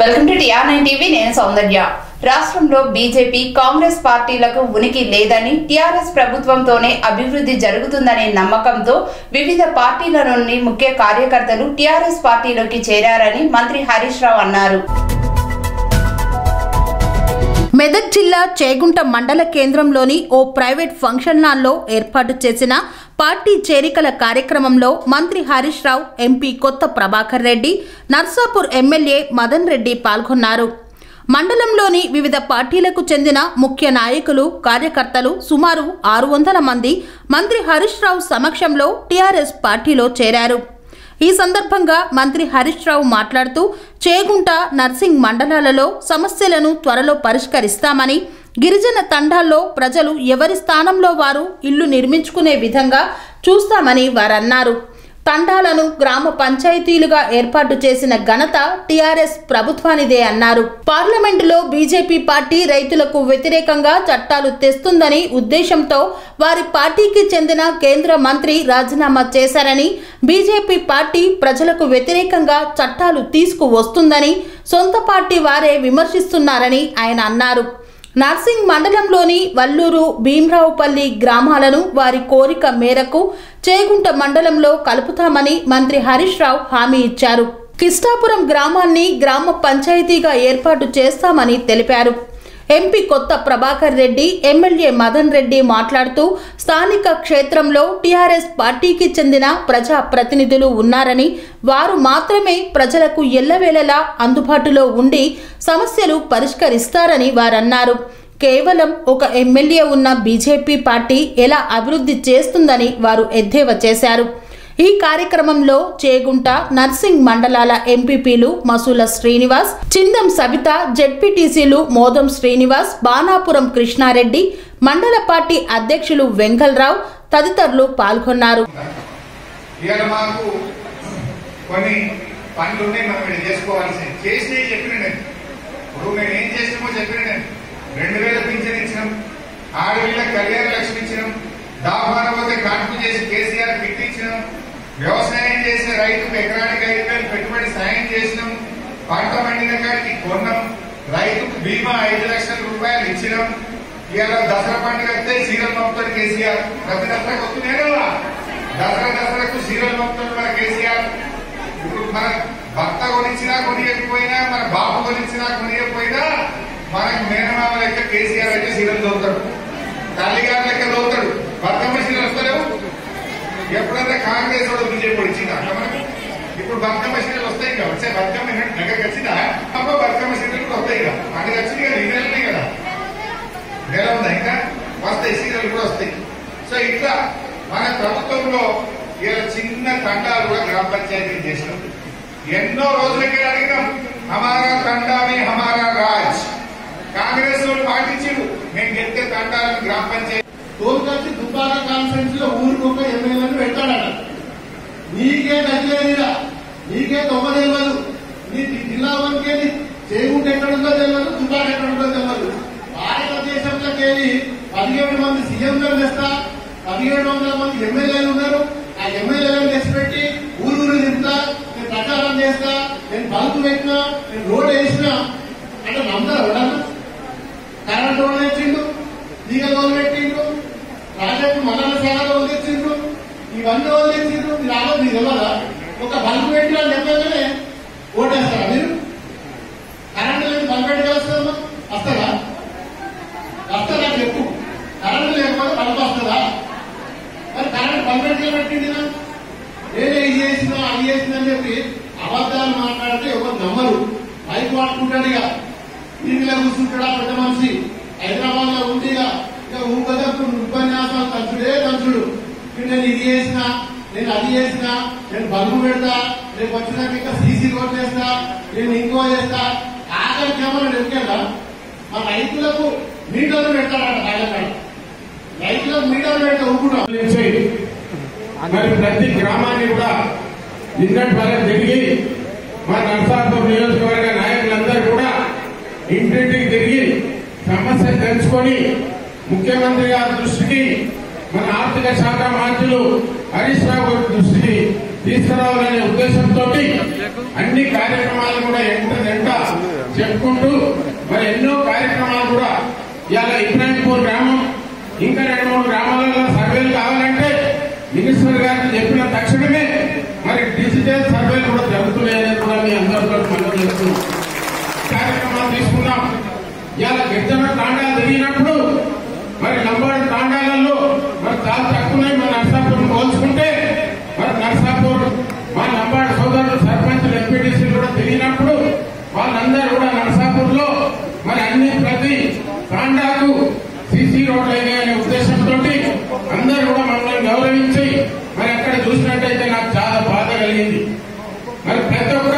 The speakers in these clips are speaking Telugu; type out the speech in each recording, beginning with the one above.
Welcome to T R nine TV నేను సౌందర్య రాష్ట్రంలో బీజేపీ కాంగ్రెస్ పార్టీలకు ఉనికి లేదని టీఆర్ఎస్ ప్రభుత్వంతోనే అభివృద్ధి జరుగుతుందనే నమ్మకంతో వివిధ పార్టీల నుండి ముఖ్య కార్యకర్తలు టీఆర్ఎస్ పార్టీలోకి చేరారని మంత్రి హరీష్ రావు అన్నారు మెదక్ జిల్లా చేగుంట మండల కేంద్రంలోని ఓ ప్రైవేట్ ఫంక్షన్ హాల్లో ఏర్పాటు చేసిన పార్టీ చేరికల కార్యక్రమంలో మంత్రి హరీష్ రావు ఎంపీ కొత్త ప్రభాకర్ రెడ్డి నర్సాపూర్ ఎమ్మెల్యే మదన్ రెడ్డి పాల్గొన్నారు మండలంలోని వివిధ పార్టీలకు చెందిన ముఖ్య నాయకులు కార్యకర్తలు సుమారు ఆరు వందల మంది మంత్రి హరీష్ రావు సమక్షంలో టీఆర్ఎస్ పార్టీలో చేరారు ఈ సందర్భంగా మంత్రి హరీష్ రావు మాట్లాడుతూ చేగుంట నర్సింగ్ మండలాలలో సమస్యలను త్వరలో పరిష్కరిస్తామని గిరిజన తండాల్లో ప్రజలు ఎవరి స్థానంలో వారు ఇల్లు నిర్మించుకునే విధంగా చూస్తామని వారన్నారు తండాలను గ్రామ పంచాయతీలుగా ఏర్పాటు చేసిన ఘనత టీఆర్ఎస్ ప్రభుత్వానిదే అన్నారు పార్లమెంటులో బీజేపీ పార్టీ రైతులకు వ్యతిరేకంగా చట్టాలు తెస్తుందని ఉద్దేశంతో వారి పార్టీకి చెందిన కేంద్ర మంత్రి రాజీనామా చేశారని బీజేపీ పార్టీ ప్రజలకు వ్యతిరేకంగా చట్టాలు తీసుకువస్తుందని సొంత పార్టీ వారే విమర్శిస్తున్నారని ఆయన అన్నారు నర్సింగ్ మండలంలోని వల్లూరు భీమరావుపల్లి గ్రామాలను వారి కోరిక మేరకు చేగుంట మండలంలో కలుపుతామని మంత్రి హరీష్ రావు హామీ ఇచ్చారు కిష్టాపురం గ్రామాన్ని గ్రామ పంచాయతీగా ఏర్పాటు చేస్తామని తెలిపారు ఎంపీ కొత్త ప్రభాకర్ రెడ్డి ఎమ్మెల్యే మదన్ రెడ్డి మాట్లాడుతూ స్థానిక క్షేత్రంలో టీఆర్ఎస్ పార్టీకి చెందిన ప్రజా ప్రతినిధులు ఉన్నారని వారు మాత్రమే ప్రజలకు ఎల్లవేళలా అందుబాటులో ఉండి సమస్యలు పరిష్కరిస్తారని వారన్నారు కేవలం ఒక ఎమ్మెల్యే ఉన్న బీజేపీ పార్టీ ఎలా అభివృద్ధి చేస్తుందని వారు ఎద్దేవా చేశారు ఈ కార్యక్రమంలో చేగుంట నర్సింగ్ మండలాల ఎంపీపీలు మసూల శ్రీనివాస్ చిందం సవిత జెడ్పీటీసీలు మోదం శ్రీనివాస్ బాణాపురం కృష్ణారెడ్డి మండల పార్టీ అధ్యక్షులు వెంకల్రావు తదితరులు పాల్గొన్నారు ఇవాళ మాకు కొన్ని పనులు ఉన్నాయి మనం ఇక్కడ చేసుకోవాల్సి చేసినవి చెప్పిన నేను ఇప్పుడు మేము ఏం చేసినామో చెప్పిన నేను రెండు వేల పింఛన్ ఇచ్చినాం ఆడపిల్లలకు కళ్యాణ లక్ష్మి ఇచ్చినాం దాపాన పోతే కాన్పు చేసి కేసీఆర్ కిట్ ఇచ్చినాం వ్యవసాయం చేసే రైతుకు ఎకరానికి ఐదు వేలు పెట్టుబడి సాయం చేసినాం పంట పండిన కాడికి కొన్నాం రైతుకు బీమా ఐదు లక్షల రూపాయలు ఇచ్చినాం ఇవాళ దసరా పండుగ వస్తే సీరియల్ పంపుతాడు కేసీఆర్ ప్రతి దసరాకు వస్తున్నాయి కదా దసరా దసరాకు సీరియల్ పంపుతాడు మన కేసీఆర్ ఇప్పుడు మన భర్త కొనిచ్చినా కొనియకపోయినా మన బాబు కొనిచ్చినా కొనియకపోయినా మనకు మేనమామ లెక్క కేసీఆర్ అయితే సీరియల్ చదువుతాడు తల్లిగారు లెక్క చదువుతాడు బతుకమ్మ సీరియల్ వస్తలేవు ఎప్పుడైనా కాంగ్రెస్ వాడు బీజేపీ వచ్చిందా అట్లా మనకి ఇప్పుడు బతుకమ్మ సీరియల్ వస్తాయి కదా వచ్చే బతుకమ్మ దగ్గరికి వచ్చిందా అమ్మ బతుకమ్మ సీరియల్ కూడా వస్తాయి కదా మనకి వచ్చింది కదా ఈ నెలనే కదా నెల ఉందా ఇంకా వస్తాయి సీరియల్ కూడా వస్తాయి సో ఇట్లా మన ప్రభుత్వంలో ఇలా చిన్న తండాలు కూడా గ్రామ పంచాయతీలు చేసినాం ఎన్నో రోజులకి అడిగినాం హమారా తండామే హమారా రాజ్ కాంగ్రెస్ వాళ్ళు పాటించారు మేము గెలితే తండాలను గ్రామ పంచాయతీ తోలుకొచ్చి దుబ్బాక కాన్ఫరెన్స్ లో ఊరికి ఒక ఎమ్మెల్యేలను పెట్టాడట నీకే గదిలేదురా నీకే తొమ్మ తెలియదు నీ జిల్లా వరకే చేకుంటే ఎక్కడుందో తెలియదు దుబ్బాక ఎక్కడుందో తెలియదు భారతదేశంలోకి వెళ్ళి పదిహేడు మంది సీఎంలను తెస్తా పదిహేడు వందల మంది ఎమ్మెల్యేలు ఉన్నారు ఆ ఎమ్మెల్యేలను తెచ్చిపెట్టి ఊరు ఊరు తింటా నేను ప్రచారం చేస్తా నేను బల్బు పెట్టినా నేను రోడ్ వేసినా అంటే నమ్మరా ఎవడన్నా కరెంట్ రోడ్ తెచ్చిండు తీగ రోడ్లు పెట్టిండు ప్రాజెక్టు మనల సేవలు వదిలించిండు ఇవన్నీ వదిలించిండు మీరు ఆలో మీకు తెలియదా ఒక బల్బు పెట్టి అని చెప్పగానే ఓటేస్తారా మీరు కరెంట్ లేదు బల్బు పెట్టి వస్తుందా వస్తుందా వస్తుందా చెప్పు కరెంట్ లేకపోతే బల్బు వస్తుందా మరి కరెంట్ బల్బు పెట్టి పెట్టిండినా నేనే ఇది చేసినా అది చేసినా అని చెప్పి అబద్ధాలు మాట్లాడితే ఎవరు నమ్మరు మైక్ వాడుకుంటాడు ఇక ఇంట్లో కూర్చుంటాడా పెద్ద మనిషి హైదరాబాద్ లో ఉంది ఇక ఇక ఊకదప్పుడు ఉపన్యాసాలు తంచుడే తంచుడు ఇప్పుడు నేను ఇది చేసినా నేను అది చేసినా నేను బల్బు పెడతా రేపు వచ్చినాక ఇంకా సీసీ రోడ్ చేస్తా నేను ఇంకో చేస్తా ఆఖరి కెమెరా ఎదుకెళ్ళా మా రైతులకు మీటర్లు పెడతాడట కాయకాడ రైతులకు మీటర్లు పెడితే ఊపుకుంటాం నుంచి మరి ప్రతి గ్రామాన్ని కూడా నిన్నటి వరకు తిరిగి మా నర్సాపూర్ నియోజకవర్గ నాయకులందరూ కూడా ఇంటింటికి తిరిగి సమస్య తెలుసుకొని ముఖ్యమంత్రి గారి దృష్టికి మన ఆర్థిక శాఖ మంత్రులు హరీష్ రావు గారి దృష్టికి తీసుకురావాలనే ఉద్దేశంతో అన్ని కార్యక్రమాలు కూడా ఎంట ఎంట చెప్పుకుంటూ మరి ఎన్నో కార్యక్రమాలు కూడా ఇవాళ ఇబ్రాహింపూర్ గ్రామం ఇంకా రెండు మూడు గ్రామాలలో సర్వేలు కావాలంటే మినిస్టర్ గారికి చెప్పిన తక్షణమే మరి డిజిటల్ సర్వేలు కూడా జరుగుతున్నాయని కూడా మీ అందరితో మనం చేస్తున్నాం కార్యక్రమాలు తీసుకున్నాం ఇవాళ గిరిజన తాండాలు తిరిగినప్పుడు మరి లంబాడి తాండాలలో మరి చాలా తక్కువనే మన నర్సాపూర్ పోల్చుకుంటే మరి నర్సాపూర్ మా లంబాడి సోదరులు సర్పంచులు ఎంపీటీసీలు కూడా తిరిగినప్పుడు వాళ్ళందరూ కూడా నర్సాపూర్ లో మరి అన్ని ప్రతి తాండాకు సీసీ రోడ్లు అనే ఉద్దేశంతో అందరూ కూడా మమ్మల్ని గౌరవించి మరి అక్కడ చూసినట్టయితే నాకు చాలా బాధ కలిగింది మరి ప్రతి ఒక్క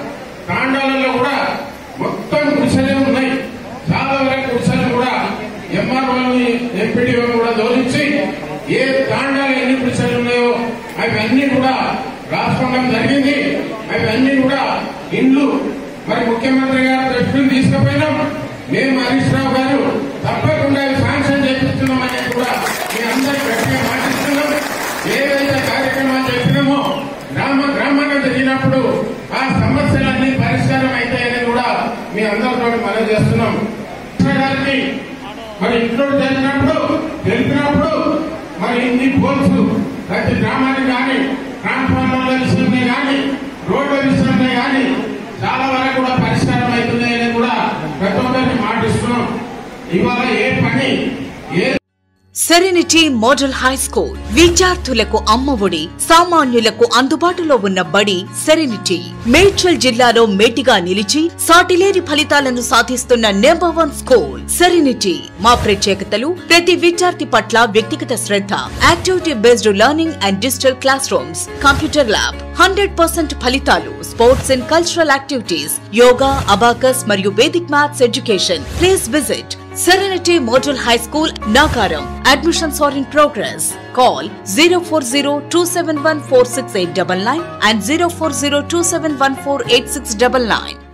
తాండాలలో కూడా మొత్తం గుడిసెలే ఉన్నాయి చాలా వరకు గుడిసెలు కూడా ఎంఆర్ఓని ఎంపీడీఓ కూడా దోలించి ఏ తాండాలు ఎన్ని గుడిసెలు ఉన్నాయో అవన్నీ కూడా రాసుకోవడం జరిగింది అవన్నీ కూడా ఇండ్లు మరి ముఖ్యమంత్రి గారు దృష్టిని తీసుకుపోయినాం మేము హరీష్ రావు గారు తప్పకుండా అవి శాంక్షన్ చేపిస్తున్నాం అనేది కూడా మీ అందరికి గట్టిగా మాటిస్తున్నాం ఏదైతే కార్యక్రమాలు చెప్పినామో గ్రామ గ్రామంగా జరిగినప్పుడు ఆ సమస్యలన్నీ పరిష్కారం అవుతాయని కూడా మీ అందరితో మనం చేస్తున్నాం కృష్ణ గారికి మరి ఇంక్లూడ్ చేసినప్పుడు తెలిపినప్పుడు మరి ఇన్ని పోల్స్ ప్రతి గ్రామానికి కానీ ట్రాన్స్ఫార్మర్ల విషయమే కానీ రోడ్ల విషయమే కానీ చాలా వరకు కూడా పరిష్కారం అవుతున్నాయని కూడా ప్రతి ఒక్కరిని మాటిస్తున్నాం ఇవాళ ఏ పని ఏ సెరెనిటీ మోడల్ హై స్కూల్ విద్యార్థులకు అమ్మఒడి సామాన్యులకు అందుబాటులో ఉన్న బడి సెరెనిటీ మేడ్చల్ జిల్లాలో మేటిగా నిలిచి సాటిలేని ఫలితాలను సాధిస్తున్న నెంబర్ వన్ స్కూల్ సెరెనిటీ మా ప్రత్యేకతలు ప్రతి విద్యార్థి పట్ల వ్యక్తిగత శ్రద్ధ activity based learning and digital classrooms computer lab hundred percent ఫలితాలు sports and cultural activities yoga abacus మరియు Vedic maths education please visit Serenity Model High School, Nagaram. Admissions are in progress. Call 040 and 040